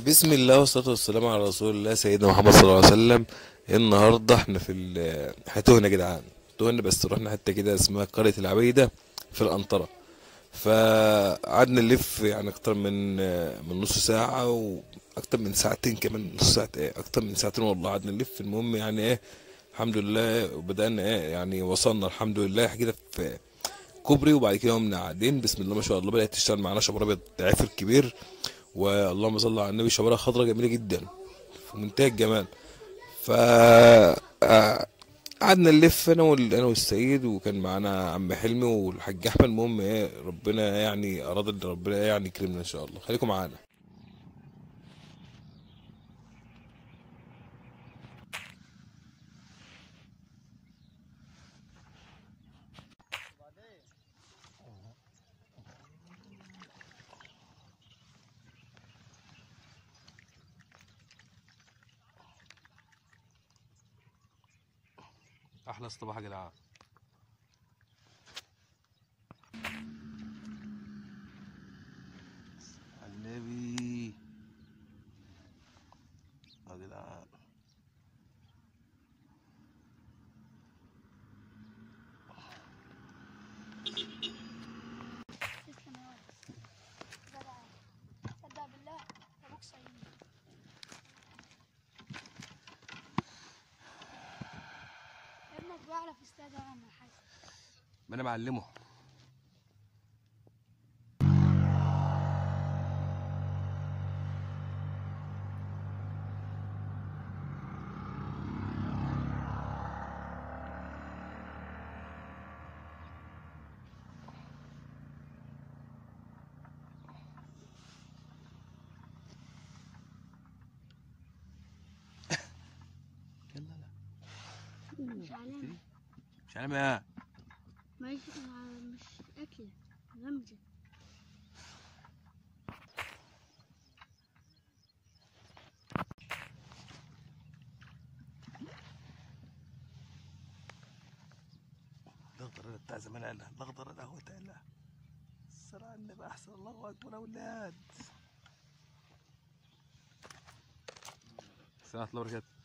بسم الله والصلاة والسلام على رسول الله سيدنا محمد صلى الله عليه وسلم النهاردة احنا في ال احنا تهنا يا جدعان تهنا بس رحنا حتة كده اسمها قرية العبيدة في القنطرة فقعدنا نلف يعني اكتر من من نص ساعة واكتر من ساعتين كمان نص ساعة ايه اكتر من ساعتين والله قعدنا نلف المهم يعني ايه الحمد لله وبدأنا ايه يعني وصلنا الحمد لله كده في كوبري وبعد كده قمنا قاعدين بسم الله ما شاء الله بدأت تشتغل معانا شباب ابيض عافر كبير واللهم صل على النبي شبارة خضراء جميلة جدا في منتهى الجمال ف آه، قعدنا نلف انا وال- انا والسيد وكان معانا عم حلمي والحاج احمد المهم ايه ربنا يعني اراد ان ربنا يعني يكرمنا ان شاء الله خليكم معانا احلى اصطباح يا جدعان النبي يا جدعان تسلم يا ولد جدع صدق بالله ابوك صحيح ابنك بيعرف يستدعي يا عم حسن ما انا معلمه يلا لا مش علامة مش عارف ايه مش مش أكلة غمزة الاخضر بتاع زمان قالها الاخضر ده هو قالها الصلاة على النبي احسن الله اكبر يا اولاد السلام عليكم ورحمة الله وبركاته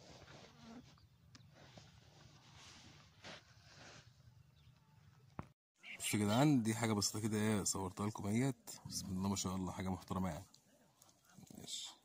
بصوا يا جدعان دي حاجة بسيطة كده ايه صورتها لكم اهيت بسم الله ما شاء الله حاجة محترمة يعني ماشي